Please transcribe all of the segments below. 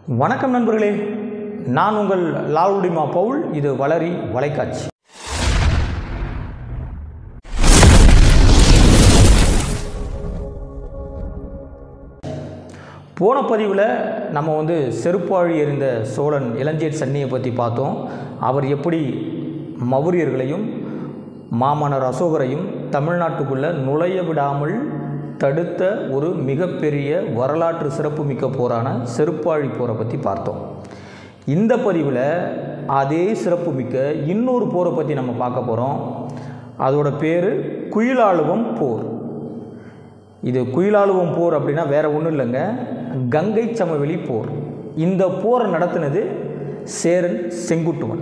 வணக்கம் நண்பர்களே நான் உங்கள் லால்குடிமா பவுல் இது வளரி வலைக்காட்சி போன பதிவில் நம்ம வந்து செருப்பாழி எறிந்த சோழன் இளஞ்சேட் சன்னியை பற்றி பார்த்தோம் அவர் எப்படி மௌரியர்களையும் மாமன்னர் அசோகரையும் தமிழ்நாட்டுக்குள்ளே நுழைய விடாமல் தடுத்த ஒரு மிகப்பெரிய வரலாற்று சிறப்புமிக்க போரான செருப்பாழி போரை பற்றி பார்த்தோம் இந்த பதிவில் அதே சிறப்புமிக்க இன்னொரு போரை பற்றி நம்ம பார்க்க போகிறோம் அதோட பேர் குயிலாளுவம் போர் இது குயிலாளுவம் போர் அப்படின்னா வேறு ஒன்றும் இல்லைங்க கங்கை சமவெளி போர் இந்த போரை நடத்தினது சேரன் செங்குட்டுவன்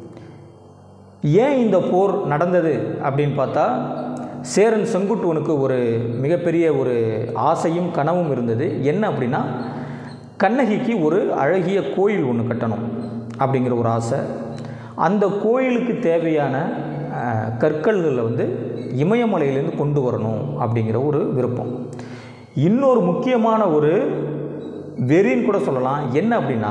ஏன் இந்த போர் நடந்தது அப்படின்னு பார்த்தா சேரன் செங்குட்டுவனுக்கு ஒரு மிகப்பெரிய ஒரு ஆசையும் கனவும் இருந்தது என்ன அப்படின்னா கண்ணகிக்கு ஒரு அழகிய கோயில் ஒன்று கட்டணும் அப்படிங்கிற ஒரு ஆசை அந்த கோயிலுக்கு தேவையான அஹ், கற்கள்களை வந்து இமயமலையிலேருந்து கொண்டு வரணும் அப்படிங்கிற ஒரு விருப்பம் இன்னொரு முக்கியமான ஒரு வெறின்னு கூட சொல்லலாம் என்ன அப்படின்னா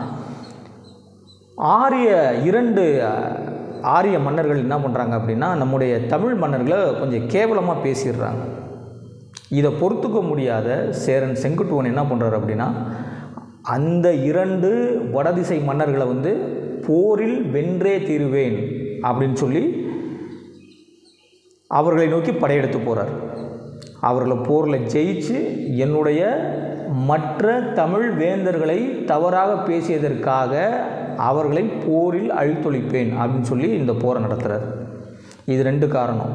ஆரிய இரண்டு அஹ், ஆரிய மன்னர்கள் என்ன பண்ணுறாங்க அப்படின்னா நம்முடைய தமிழ் மன்னர்களை கொஞ்சம் கேவலமாக பேசிடுறாங்க இதை பொறுத்துக்க முடியாத சேரன் செங்குட்டுவன் என்ன பண்ணுறாரு அப்படின்னா அந்த இரண்டு வடதிசை மன்னர்களை வந்து போரில் வென்றே தீருவேன் அப்படின்னு சொல்லி அவர்களை நோக்கி படையெடுத்து போகிறார் அவர்களை போரில் ஜெயிச்சு என்னுடைய மற்ற தமிழ் வேந்தர்களை தவறாக பேசியதற்காக அவர்களை போரில் அழித்தொழிப்பேன் அப்படின்னு சொல்லி இந்த போரை நடத்துகிறார் இது ரெண்டு காரணம்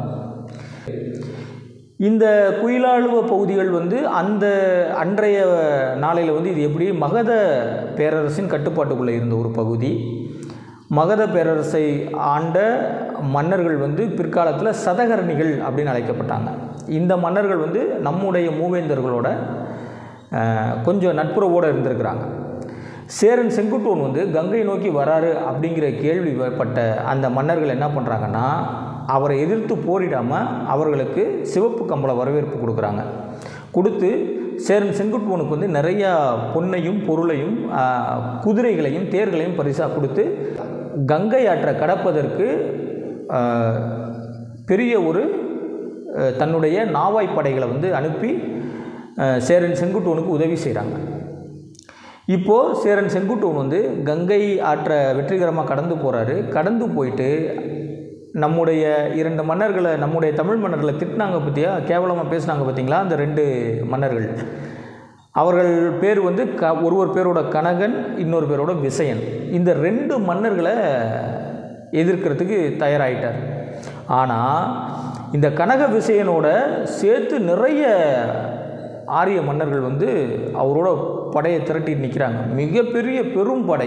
இந்த குயிலாளுவ பகுதிகள் வந்து அந்த அன்றைய நாளையில் வந்து இது எப்படி மகத பேரரசின் கட்டுப்பாட்டுக்குள்ளே இருந்த ஒரு பகுதி மகத பேரரசை ஆண்ட மன்னர்கள் வந்து பிற்காலத்தில் சதகரணிகள் அப்படின்னு அழைக்கப்பட்டாங்க இந்த மன்னர்கள் வந்து நம்முடைய மூவேந்தர்களோட அஹ், கொஞ்சம் நட்புறவோடு இருந்திருக்கிறாங்க சேரன் செங்குட்டுவன் வந்து கங்கை நோக்கி வராரு அப்படிங்கிற கேள்விப்பட்ட அந்த மன்னர்கள் என்ன பண்ணுறாங்கன்னா அவரை எதிர்த்து போரிடாமல் அவர்களுக்கு சிவப்பு கம்பள வரவேற்பு கொடுக்குறாங்க கொடுத்து சேரன் செங்குட்டுவனுக்கு வந்து நிறையா பொன்னையும் பொருளையும் ஆஹ், குதிரைகளையும் தேர்களையும் பரிசாக கொடுத்து கங்கை ஆற்றை கடப்பதற்கு ஆஹ், பெரிய ஒரு ஆஹ், தன்னுடைய நாவாய் படைகளை வந்து அனுப்பி ஆஹ், சேரன் செங்குட்டுவனுக்கு உதவி செய்கிறாங்க இப்போது சேரன் செங்குட்டுவன் வந்து கங்கை ஆற்றை வெற்றிகரமாக கடந்து போகிறாரு கடந்து போயிட்டு நம்முடைய இரண்டு மன்னர்களை நம்முடைய தமிழ் மன்னர்களை திட்டினாங்க பற்றியா கேவலமாக பேசுனாங்க பார்த்தீங்களா அந்த ரெண்டு மன்னர்கள் அவர்கள் பேர் வந்து க ஒருவர் பேரோட கனகன் இன்னொரு பேரோட விசயன் இந்த ரெண்டு மன்னர்களை எதிர்க்கிறதுக்கு தயாராகிட்டார் ஆனால் இந்த கனக விசயனோட சேர்த்து நிறைய ஆரிய மன்னர்கள் வந்து அவரோட படையை திரட்டிட்டு நிற்கிறாங்க மிகப்பெரிய பெரும் படை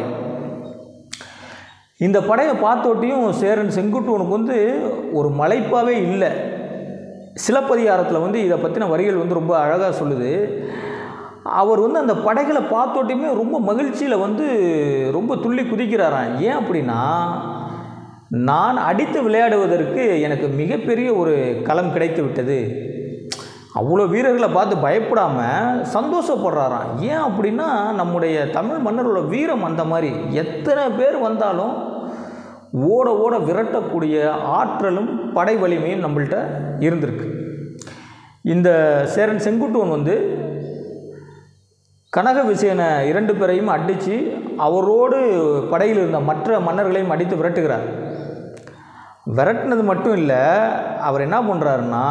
இந்த படையை பார்த்தோட்டியும் சேரன் செங்குட்டுவனுக்கு வந்து ஒரு மலைப்பாவே இல்லை சிலப்பதிகாரத்தில் வந்து இதை பற்றின வரிகள் வந்து ரொம்ப அழகாக சொல்லுது அவர் வந்து அந்த படைகளை பார்த்தோட்டியுமே ரொம்ப மகிழ்ச்சியில் வந்து ரொம்ப துள்ளி குதிக்கிறாராம் ஏன் அப்படின்னா நான் அடித்து விளையாடுவதற்கு எனக்கு மிகப்பெரிய ஒரு களம் கிடைத்து விட்டது அவ்வளோ வீரர்களை பார்த்து பயப்படாமல் சந்தோஷப்படுறாராம் ஏன் அப்படின்னா நம்முடைய தமிழ் மன்னரோட வீரம் அந்த மாதிரி எத்தனை பேர் வந்தாலும் ஓட ஓட விரட்டக்கூடிய ஆற்றலும் படை வலிமையும் நம்மள்ட்ட இருந்திருக்கு இந்த சேரன் செங்குட்டுவன் வந்து கனக விசயனை இரண்டு பேரையும் அடித்து அவரோடு படையில் இருந்த மற்ற மன்னர்களையும் அடித்து விரட்டுகிறார் விரட்டினது மட்டும் இல்லை அவர் என்ன பண்ணுறாருன்னா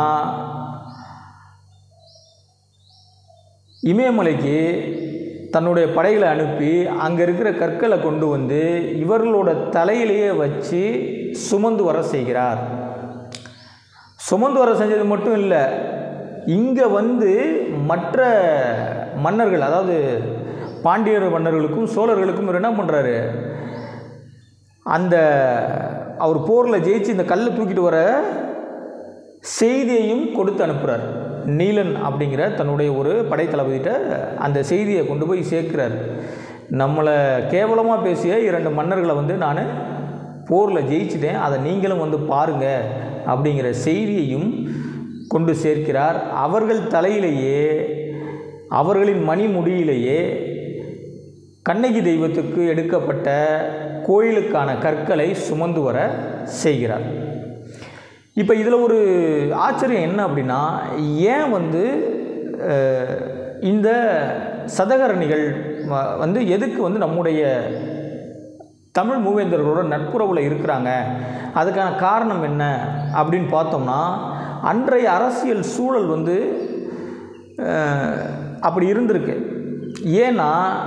இமயமலைக்கு தன்னுடைய படைகளை அனுப்பி அங்கே இருக்கிற கற்களை கொண்டு வந்து இவர்களோட தலையிலேயே வச்சு சுமந்து வர செய்கிறார் சுமந்து வர செஞ்சது மட்டும் இல்லை இங்கே வந்து மற்ற மன்னர்கள் அதாவது பாண்டியர் மன்னர்களுக்கும் சோழர்களுக்கும் இவர் என்ன பண்ணுறாரு அந்த அவர் போரில் ஜெயிச்சு இந்த கல்லை தூக்கிட்டு வர செய்தியையும் கொடுத்து அனுப்புகிறார் நீலன் அப்படிங்கிற தன்னுடைய ஒரு படைத்தளபதிகிட்ட அந்த செய்தியை கொண்டு போய் சேர்க்கிறார் நம்மளை கேவலமாக பேசிய இரண்டு மன்னர்களை வந்து நான் போரில் ஜெயிச்சிட்டேன் அதை நீங்களும் வந்து பாருங்க அப்படிங்கிற செய்தியையும் கொண்டு சேர்க்கிறார் அவர்கள் தலையிலேயே அவர்களின் மணிமுடியிலேயே கண்ணகி தெய்வத்துக்கு எடுக்கப்பட்ட கோயிலுக்கான கற்களை சுமந்து வர செய்கிறார் இப்போ இதில் ஒரு ஆச்சரியம் என்ன அப்படின்னா ஏன் வந்து அஹ், இந்த சதகரணிகள் வ- வந்து எதுக்கு வந்து நம்முடைய தமிழ் மூவேந்தர்களோட நட்புறவில் இருக்கிறாங்க அதுக்கான காரணம் என்ன அப்படின்னு பார்த்தோம்னா அன்றைய அரசியல் சூழல் வந்து அஹ், அப்படி இருந்திருக்கு ஏன்னா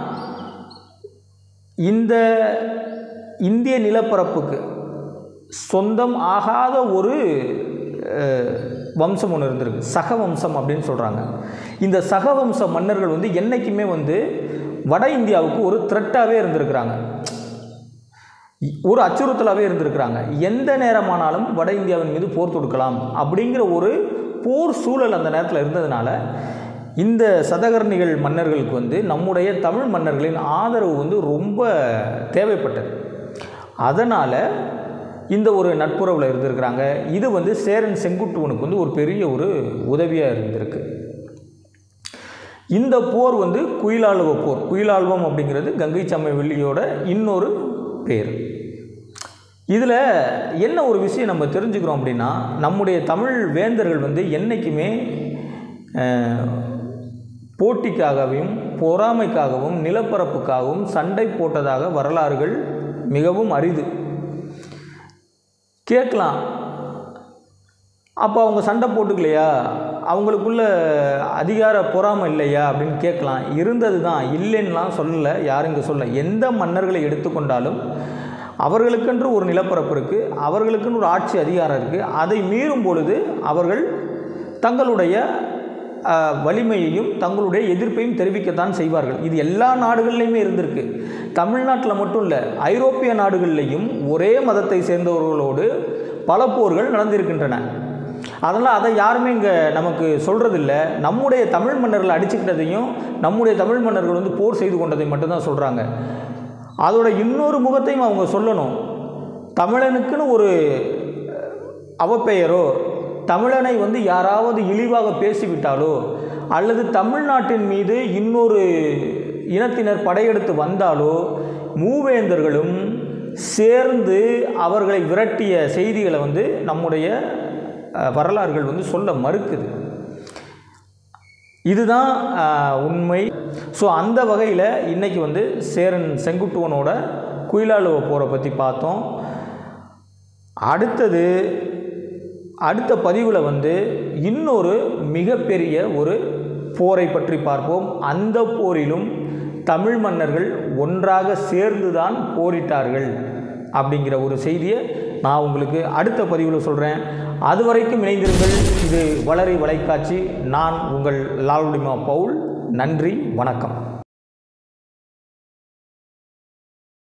இந்த இந்திய நிலப்பரப்புக்கு சொந்தம் ஆகாத ஒரு அஹ், வம்சம் ஒன்று இருந்திருக்கு சகவம்சம் அப்படின்னு சொல்கிறாங்க இந்த சகவம்ச மன்னர்கள் வந்து என்றைக்குமே வந்து வட இந்தியாவுக்கு ஒரு த்ரெட்டாகவே இருந்திருக்கிறாங்க ஒரு அச்சுறுத்தலாகவே இருந்திருக்கிறாங்க எந்த நேரமானாலும் வட இந்தியாவின் மீது போர் தொடுக்கலாம் அப்படிங்கிற ஒரு போர் சூழல் அந்த நேரத்தில் இருந்ததுனால இந்த சதகர்ணிகள் மன்னர்களுக்கு வந்து நம்முடைய தமிழ் மன்னர்களின் ஆதரவு வந்து ரொம்ப தேவைப்பட்டது அதனால் இந்த ஒரு நட்புறவில் இருந்திருக்கிறாங்க இது வந்து சேரன் செங்குட்டுவனுக்கு வந்து ஒரு பெரிய ஒரு உதவியாக இருந்திருக்கு இந்த போர் வந்து குயிலாளுவ போர் குயிலாள்வம் அப்படிங்கிறது கங்கை சமவெளியோட இன்னொரு பேர் இதில் என்ன ஒரு விஷயம் நம்ம தெரிஞ்சுக்கிறோம் அப்படின்னா நம்முடைய தமிழ் வேந்தர்கள் வந்து என்றைக்குமே அஹ், போட்டிக்காகவும் பொறாமைக்காகவும் நிலப்பரப்புக்காகவும் சண்டை போட்டதாக வரலாறுகள் மிகவும் அரிது கேட்கலாம் அப்போ அவங்க சண்டை போட்டுக்கலையா அவங்களுக்குள்ள அதிகார பொறாமை இல்லையா அப்படின்னு கேட்கலாம் இருந்தது தான் இல்லைன்னுலாம் சொல்லலை யாரும் இங்கே சொல்ல எந்த மன்னர்களை எடுத்துக்கொண்டாலும் அவர்களுக்கென்று ஒரு நிலப்பரப்பு இருக்குது அவர்களுக்குன்னு ஒரு ஆட்சி அதிகாரம் இருக்குது அதை மீறும் பொழுது அவர்கள் தங்களுடைய அஹ், வலிமையையும் தங்களுடைய எதிர்ப்பையும் தெரிவிக்கத்தான் செய்வார்கள் இது எல்லா நாடுகள்லையுமே இருந்திருக்கு தமிழ்நாட்டில் மட்டும் இல்லை ஐரோப்பிய நாடுகள்லையும் ஒரே மதத்தை சேர்ந்தவர்களோடு பல போர்கள் நடந்திருக்கின்றன அதனால் அதை யாருமே இங்கே நமக்கு சொல்கிறதில்ல நம்முடைய தமிழ் மன்னர்கள் அடிச்சுக்கிட்டதையும் நம்முடைய தமிழ் மன்னர்கள் வந்து போர் செய்து கொண்டதை மட்டும்தான் சொல்கிறாங்க அதோட இன்னொரு முகத்தையும் அவங்க சொல்லணும் தமிழனுக்குன்னு ஒரு அவப்பெயரோ தமிழனை வந்து யாராவது இழிவாக பேசிவிட்டாலோ அல்லது தமிழ்நாட்டின் மீது இன்னொரு இனத்தினர் படையெடுத்து வந்தாலோ மூவேந்தர்களும் சேர்ந்து அவர்களை விரட்டிய செய்திகளை வந்து நம்முடைய அஹ், வரலாறுகள் வந்து சொல்ல மறுக்குது இதுதான் அஹ், உண்மை ஸோ அந்த வகையில் இன்றைக்கி வந்து சேரன் செங்குட்டுவனோட குயிலாளுவ போரை பற்றி பார்த்தோம் அடுத்தது அடுத்த பதிவில் வந்து இன்னொரு மிகப்பெரிய ஒரு போரை பற்றி பார்ப்போம் அந்த போரிலும் தமிழ் மன்னர்கள் ஒன்றாக சேர்ந்து தான் போரிட்டார்கள் அப்படிங்கிற ஒரு செய்தியை நான் உங்களுக்கு அடுத்த பதிவில் சொல்கிறேன் அது வரைக்கும் இணைந்திருங்கள் இது வளரை வலைக்காட்சி நான் உங்கள் லால்டிமா பவுல் நன்றி வணக்கம்